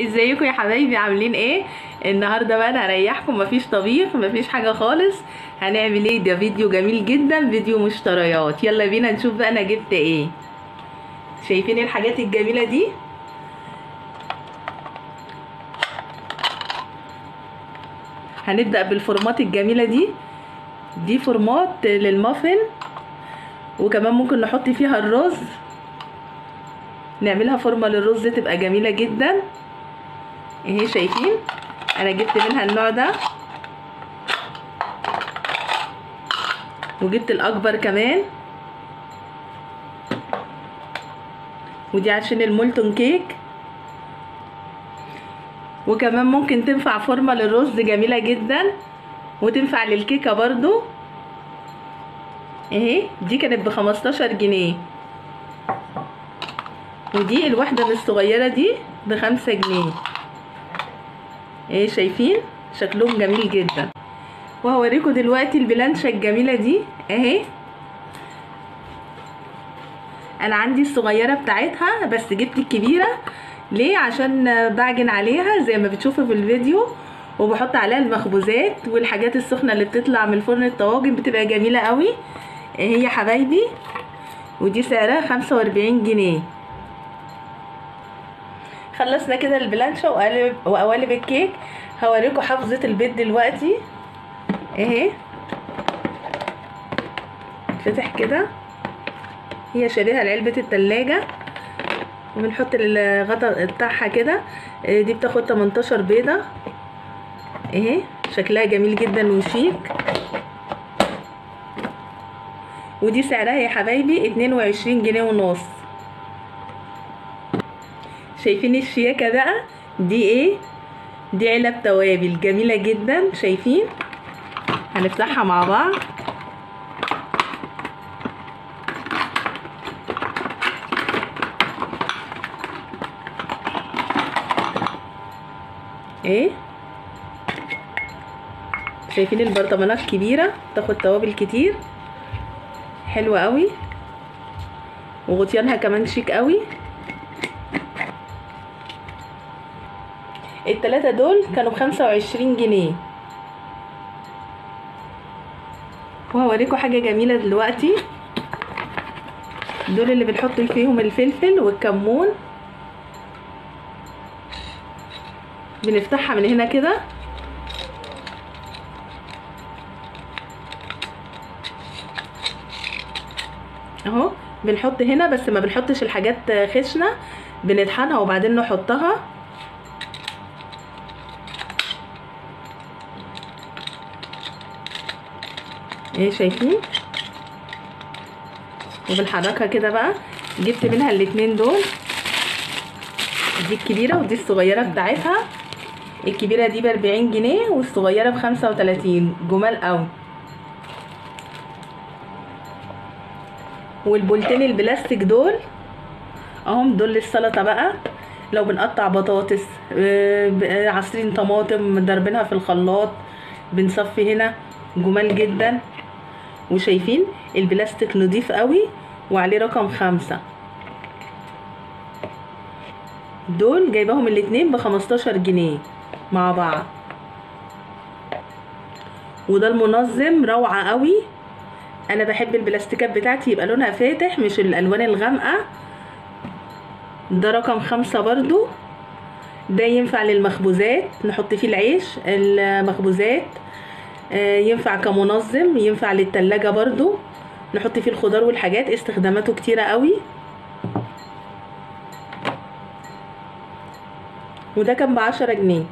ازيكم يا حبايبي عاملين ايه النهارده بقى انا هريحكم مفيش طبيخ مفيش حاجه خالص هنعمل ايه ده فيديو جميل جدا فيديو مشتريات يلا بينا نشوف بقى انا جبت ايه شايفين الحاجات الجميله دي هنبدا بالفورمات الجميله دي دي فورمات للمافن وكمان ممكن نحط فيها الرز نعملها فورمه للرز تبقى جميله جدا اهي شايفين انا جبت منها النوع ده وجبت الاكبر كمان ودي عشان المولتون كيك وكمان ممكن تنفع فورمه للرز جميله جدا وتنفع للكيكه برضو اهي دي كانت بخمستاشر جنيه ودي الواحدة الصغيرة دي بخمسة جنيه ايه شايفين شكلهم جميل جدا وهوريكم دلوقتي البلانشة الجميلة دي اهي انا عندي الصغيرة بتاعتها بس جبت الكبيرة ليه عشان بعجن عليها زي ما بتشوفوا في الفيديو وبحط عليها المخبوزات والحاجات السخنة اللي بتطلع من فرن الطواجن بتبقى جميلة قوي اهي يا حبايبي ودي سعرها خمسة واربعين جنيه خلصنا كده البلانشة وقالب وقوالب الكيك هوريكم حافظة البيت دلوقتي اهي فتح كده هي شاريها لعلبة التلاجة وبنحط الغطا بتاعها كده دي بتاخد 18 بيضة اهي شكلها جميل جدا وشيك ودي سعرها يا حبايبي 22 جنيه ونص شايفين الشياكة بقى دي ايه دي علب توابل جميلة جدا شايفين هنفتحها مع بعض ايه شايفين البرطمانات كبيرة تاخد توابل كتير حلوة قوي وغطيانها كمان شيك قوي التلاتة دول كانوا بخمسة وعشرين جنيه وهوريكم حاجة جميلة دلوقتي دول اللي بنحط فيهم الفلفل والكمون بنفتحها من هنا كده اهو بنحط هنا بس ما بنحطش الحاجات خشنه بنطحنها وبعدين نحطها ايه شايفين وبنحركها كده بقى جبت منها الاتنين دول دي الكبيره ودي الصغيره بتاعتها الكبيره دي باربعين جنيه والصغيره بخمسة وتلاتين جمال قوي والبولتين البلاستيك دول اهم دول للسلطه بقى لو بنقطع بطاطس عصرين طماطم ضربينها في الخلاط بنصفي هنا جمال جدا وشايفين البلاستيك نضيف قوي وعليه رقم خمسة دول جايباهم الاتنين بخمستاشر جنيه مع بعض وده المنظم روعة قوي انا بحب البلاستيكات بتاعتي يبقى لونها فاتح مش الالوان الغامقة ده رقم خمسة برضو ده ينفع للمخبوزات نحط فيه العيش المخبوزات ينفع كمنظم ينفع للتلاجة برضو نحط فيه الخضار والحاجات استخداماته كتيرة قوي وده كان بعشرة جنيه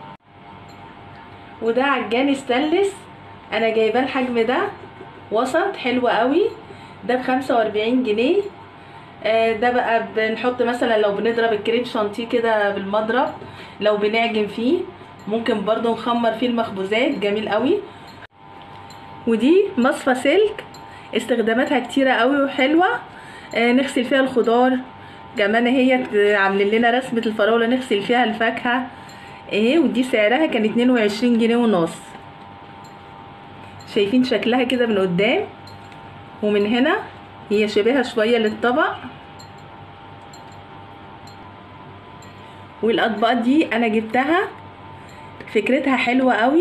وده عجان ستانلس انا جايباه الحجم ده وسط حلو قوي ده بخمسة واربعين جنيه ده بقى بنحط مثلا لو بنضرب الكريم شانتيه كده بالمضرب لو بنعجن فيه ممكن برضو نخمر فيه المخبوزات جميل قوي ودي مصفى سلك استخداماتها كتيرة قوي وحلوة آه نغسل فيها الخضار كمان هي عاملين لنا رسمة الفراولة نغسل فيها الفاكهة اهي ودي سعرها كان اتنين وعشرين جنيه ونص شايفين شكلها كده من قدام ومن هنا هي شبيهة شوية للطبق والاطباق دي انا جبتها فكرتها حلوه قوي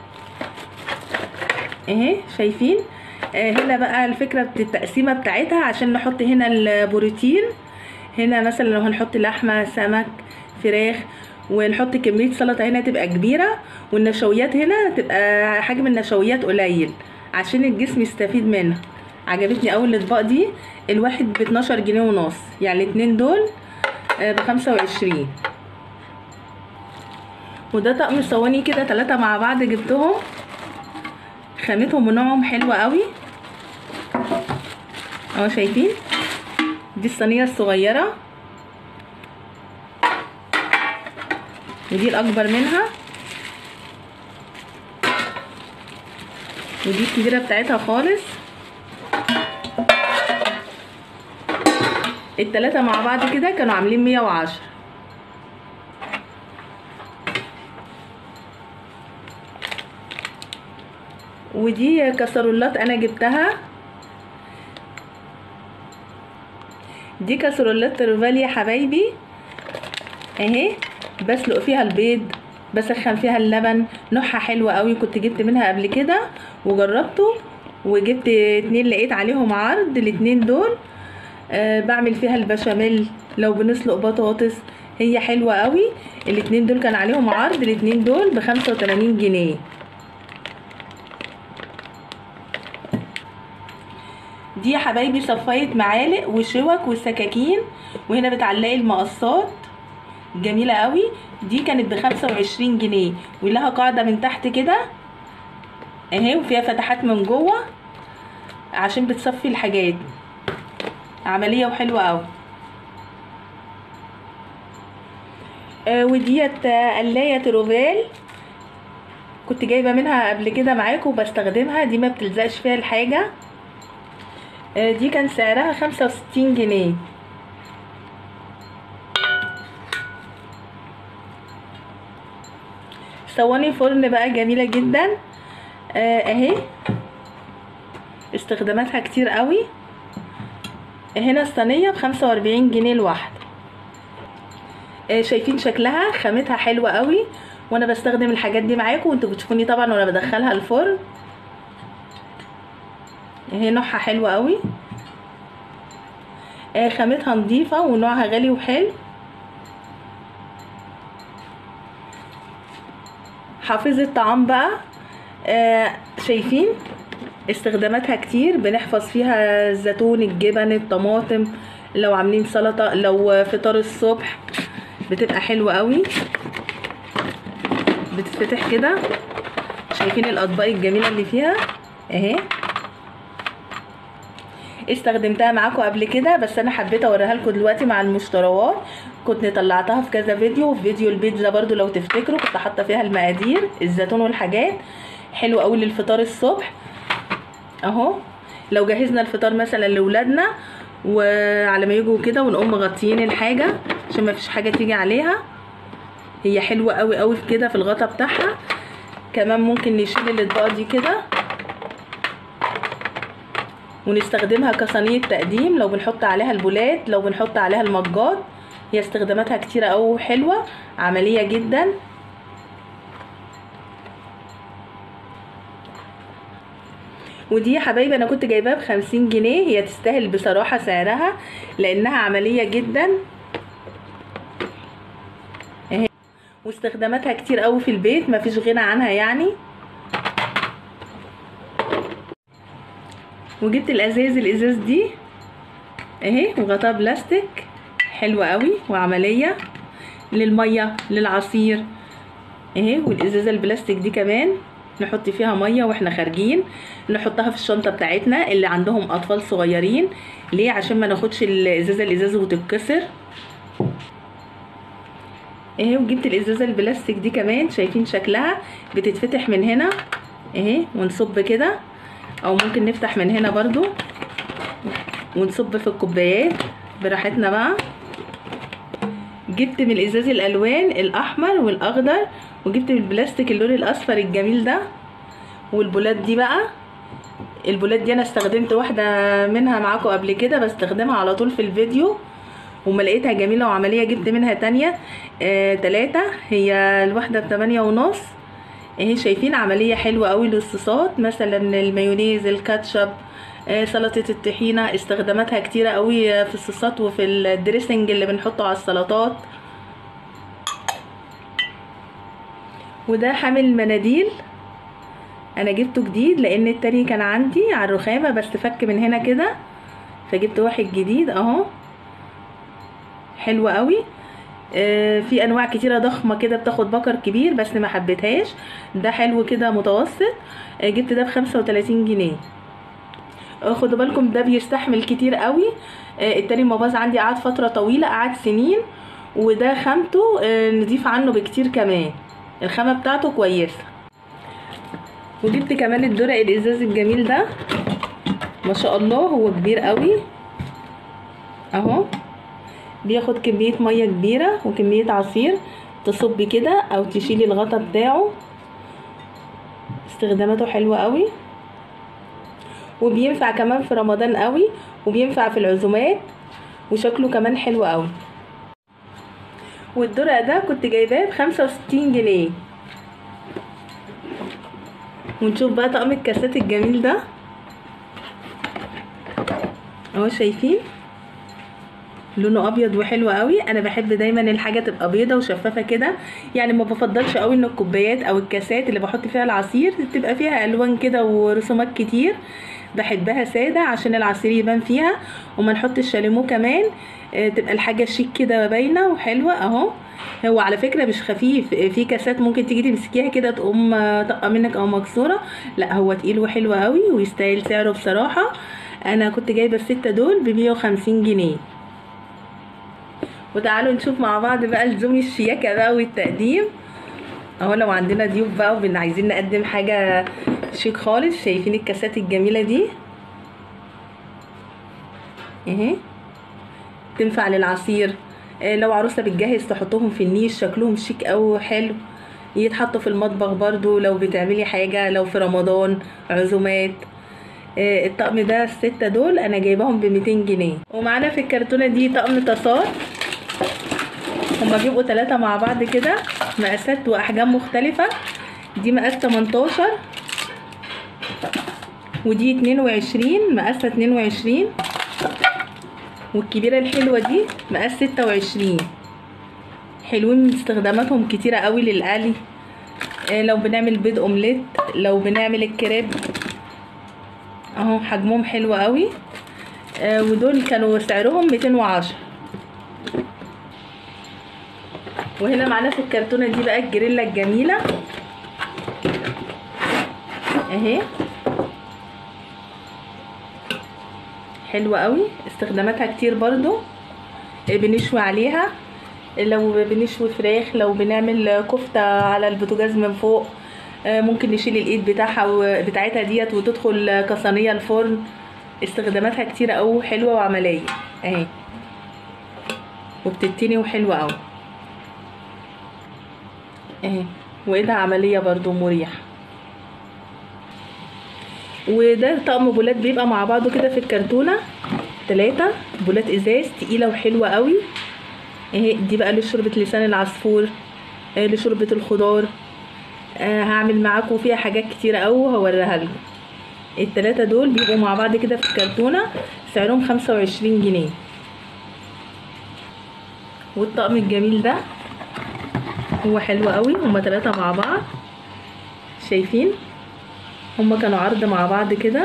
اهي شايفين آه هنا بقى الفكره بت- التقسيمه بتاعتها عشان نحط هنا البروتين هنا مثلا لو هنحط لحمه سمك فراخ ونحط كميه سلطه هنا تبقى كبيره والنشويات هنا تبقى حجم النشويات قليل عشان الجسم يستفيد منها عجبتني اول الاطباق دي الواحد ب 12 جنيه ونص يعني الاتنين دول ب 25 وده طقم صواني كده ثلاثة مع بعض جبتهم خامتهم ونوعهم حلوة قوي اهو شايفين دي الصينية الصغيرة ودي الأكبر منها ودي الكبيرة بتاعتها خالص التلاتة مع بعض كده كانوا عاملين مية وعشرة ودي كسرولات انا جبتها دي كسرولات ترفال يا حبايبي اهي بسلق فيها البيض بسخن فيها اللبن نوعها حلوة قوي كنت جبت منها قبل كده وجربته وجبت اتنين لقيت عليهم عرض الاتنين دول أه بعمل فيها البشاميل لو بنسلق بطاطس هي حلوة قوي الاتنين دول كان عليهم عرض الاتنين دول بخمسة وتمانين جنيه دي يا حبايبي صفاية معالق وشوك وسكاكين وهنا بتعلقي المقصات جميلة قوي دي كانت بخمسة وعشرين جنيه ولها قاعدة من تحت كده اهي وفيها فتحات من جوه عشان بتصفي الحاجات عملية وحلوة قوي آه وديت قلاية تروفال كنت جايبة منها قبل كده معاكم وبستخدمها دي ما بتلزقش فيها الحاجة آه دي كان سعرها خمسة وستين جنيه صواني فرن بقى جميلة جدا آه اهي استخداماتها كتير قوي هنا الصينية بخمسة واربعين جنيه الواحدة آه شايفين شكلها خامتها حلوة قوي وانا بستخدم الحاجات دي معاكم وانتوا بتشوفوني طبعا وانا بدخلها الفرن اهي نوعها حلو قوي آه خامتها نظيفة ونوعها غالي وحلو حافظة طعام بقى آه شايفين استخداماتها كتير بنحفظ فيها الزيتون الجبن الطماطم لو عاملين سلطة لو فطار الصبح بتبقى حلوة قوي بتتفتح كده شايفين الاطباق الجميلة اللي فيها اهي استخدمتها معاكم قبل كده بس انا حبيت اوريها لكم دلوقتي مع المشتروات كنت طلعتها في كذا فيديو في فيديو البيتزا برضو لو تفتكروا كنت حاطه فيها المقادير الزيتون والحاجات حلو قوي للفطار الصبح اهو لو جهزنا الفطار مثلا لاولادنا وعلى ما يجوا كده ونقوم مغطيين الحاجه عشان ما فيش حاجه تيجي عليها هي حلوه قوي قوي في كده في الغطا بتاعها كمان ممكن نشيل الاطباق دي كده ونستخدمها كصينيه تقديم لو بنحط عليها البولات لو بنحط عليها المجات هي استخداماتها كتيره قوي وحلوه عمليه جدا ودي يا حبايبي انا كنت جايباها بخمسين جنيه هي تستاهل بصراحه سعرها لانها عمليه جدا اهي واستخداماتها كتير قوي في البيت مفيش غنى عنها يعني وجبت الازاز الازاز دي اهي وغطاها بلاستيك حلوه قوي وعمليه للميه للعصير اهي والازازه البلاستيك دي كمان نحط فيها ميه واحنا خارجين نحطها في الشنطه بتاعتنا اللي عندهم اطفال صغيرين ليه عشان ما ناخدش الازازه الازاز وتتكسر اهي وجبت الازازه البلاستيك دي كمان شايفين شكلها بتتفتح من هنا اهي ونصب كده او ممكن نفتح من هنا برضو ونصب في الكوبايات براحتنا بقى جبت من الازاز الالوان الاحمر والاخضر وجبت من البلاستيك اللون الاصفر الجميل ده والبولات دي بقى البولات دي انا استخدمت واحده منها معاكم قبل كده بستخدمها على طول في الفيديو وما لقيتها جميله وعمليه جبت منها تانية آه تلاتة هي الواحده بتمانية ونص اهي شايفين عمليه حلوه قوي للصوصات مثلا المايونيز الكاتشب آه سلطه الطحينه استخداماتها كتيره قوي في الصوصات وفي الدريسنج اللي بنحطه على السلطات وده حامل مناديل انا جبته جديد لان التاني كان عندي على الرخامه بس فك من هنا كده فجبت واحد جديد اهو حلو قوي آه في انواع كتيره ضخمه كده بتاخد بكر كبير بس ما حبيتهاش ده حلو كده متوسط آه جبت ده بخمسة وتلاتين جنيه آه خدوا بالكم ده بيستحمل كتير قوي آه التاني ما باظ عندي قعد فتره طويله قعد سنين وده خامته آه نضيف عنه بكتير كمان الخامه بتاعته كويسه وجبت كمان الدرق الازاز الجميل ده ما شاء الله هو كبير قوي اهو بياخد كمية مية كبيرة وكمية عصير تصبي كده او تشيلي الغطا بتاعه استخداماته حلوة قوي وبينفع كمان في رمضان قوي وبينفع في العزومات وشكله كمان حلو قوي والدرق ده كنت جايباه بخمسة وستين جنيه ونشوف بقى طقم الكاسات الجميل ده اهو شايفين لونه ابيض وحلو قوي انا بحب دايما الحاجه تبقى بيضه وشفافه كده يعني ما بفضلش قوي ان الكوبايات او الكاسات اللي بحط فيها العصير تبقى فيها الوان كده ورسومات كتير بحبها ساده عشان العصير يبان فيها وما نحطش شاليمو كمان آه تبقى الحاجه شيك كده باينه وحلوه اهو هو على فكره مش خفيف في كاسات ممكن تيجي تمسكيها كده تقوم طقه منك او مكسوره لا هو تقيل وحلو قوي ويستاهل سعره بصراحه انا كنت جايبه الستة دول بمية وخمسين جنيه وتعالوا نشوف مع بعض بقى الزوم الشياكه بقى والتقديم اهو لو عندنا ضيوف بقى وبن عايزين نقدم حاجه شيك خالص شايفين الكاسات الجميله دي اهي تنفع للعصير لو عروسه بتجهز تحطهم في النيش شكلهم شيك قوي حلو يتحطوا في المطبخ برضو لو بتعملي حاجه لو في رمضان عزومات الطقم ده الستة دول انا جايباهم بميتين جنيه ومعانا في الكرتونة دي طقم طاسات هما بيبقوا تلاتة مع بعض كده مقاسات واحجام مختلفة دي مقاس 18 ودي 22 مقاسها 22 والكبيرة الحلوة دي مقاس 26 حلوين استخداماتهم كتيرة قوي للقلي لو بنعمل بيض اومليت لو بنعمل الكريب اهو حجمهم حلو قوي آه ودول كانوا سعرهم 210 وهنا معانا في الكرتونه دي بقى الجريلا الجميله اهي حلوه قوي استخداماتها كتير برضو بنشوي عليها لو بنشوي فراخ لو بنعمل كفته على البوتاجاز من فوق ممكن نشيل الايد بتاعها بتاعتها ديت وتدخل كصينيه الفرن استخداماتها كتيره قوي وحلوه وعمليه اهي وبتتني وحلوه قوي اهي وايدها عمليه برضو مريحه وده طقم بولات بيبقى مع بعضه كده في الكرتونه تلاتة بولات ازاز تقيله وحلوه قوي اهي دي بقى لشوربه لسان العصفور آه لشوربه الخضار آه هعمل معاكم فيها حاجات كتيرة قوي وهوريها لكم التلاتة دول بيبقوا مع بعض كده في الكرتونة سعرهم خمسة وعشرين جنيه والطقم الجميل ده هو حلو قوي هما تلاتة مع بعض شايفين هما كانوا عرض مع بعض كده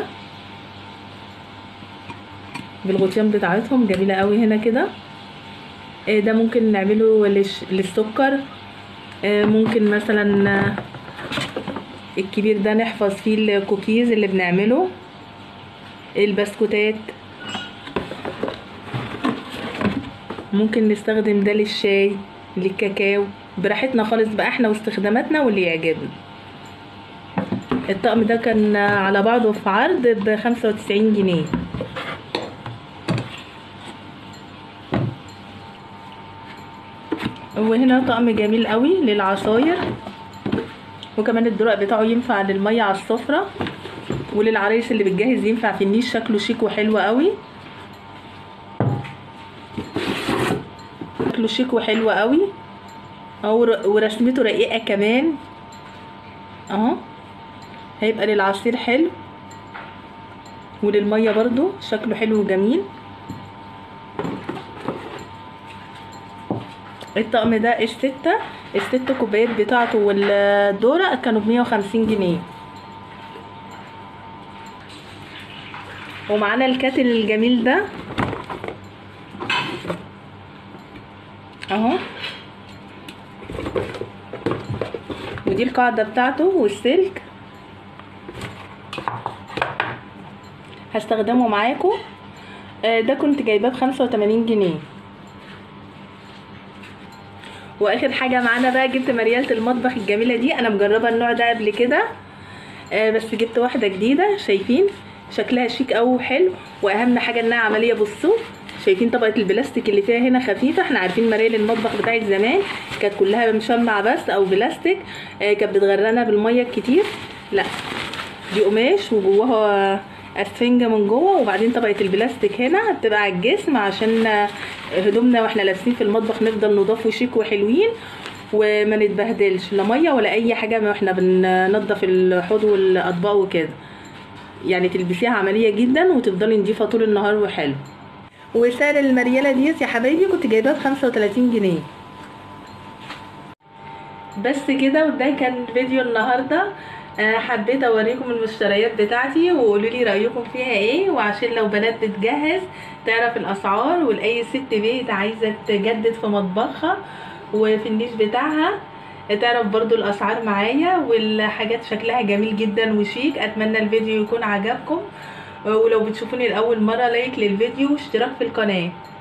بالغطيان بتاعتهم جميلة قوي هنا كده آه ده ممكن نعمله للسكر آه ممكن مثلا الكبير ده نحفظ فيه الكوكيز اللي بنعمله البسكوتات ممكن نستخدم ده للشاي للكاكاو براحتنا خالص بقى احنا واستخداماتنا واللي يعجبنا الطقم ده كان على بعضه في عرض بخمسة وتسعين جنيه وهنا طقم جميل قوي للعصاير وكمان الدرق بتاعه ينفع للميه على السفره وللعرايس اللي بتجهز ينفع في النيش شكله شيك وحلو قوي شكله شيك وحلو قوي اهو ر- ورسمته رقيقه كمان اهو هيبقى للعصير حلو وللميه برضو شكله حلو وجميل الطقم ده الستة الست كوبايات بتاعته والدورة كانوا بمية وخمسين جنيه ومعانا الكاتل الجميل ده اهو ودي القاعدة بتاعته والسلك هستخدمه معاكم آه، ده كنت جايباه بخمسة وتمانين جنيه واخر حاجة معانا بقى جبت مريالة المطبخ الجميلة دي انا مجربة النوع ده قبل كده آه، بس جبت واحدة جديدة شايفين شكلها شيك اوي وحلو واهم حاجة انها عملية بصوا شايفين طبقة البلاستيك اللي فيها هنا خفيفة احنا عارفين مريال المطبخ بتاعت زمان كانت كلها مشمع بس او بلاستيك آه، كانت بتغرقنا بالمية كتير لا دي قماش وجواها اسفنجة من جوه وبعدين طبقة البلاستيك هنا بتبقى على الجسم عشان هدومنا واحنا لابسين في المطبخ نفضل نضاف وشيك وحلوين وما نتبهدلش لا ميه ولا اي حاجه ما احنا بننضف الحوض والاطباق وكده يعني تلبسيها عمليه جدا وتفضلي نضيفه طول النهار وحلو وسعر المرياله ديت يا حبايبي كنت جايباها ب 35 جنيه بس كده وده كان فيديو النهارده آه، حبيت اوريكم المشتريات بتاعتي وقولوا لي رايكم فيها ايه وعشان لو بنات بتجهز تعرف الاسعار ولاي ست بيت عايزه تجدد في مطبخها وفي النيش بتاعها تعرف برضو الاسعار معايا والحاجات شكلها جميل جدا وشيك اتمنى الفيديو يكون عجبكم ولو بتشوفوني لاول مره لايك للفيديو واشتراك في القناه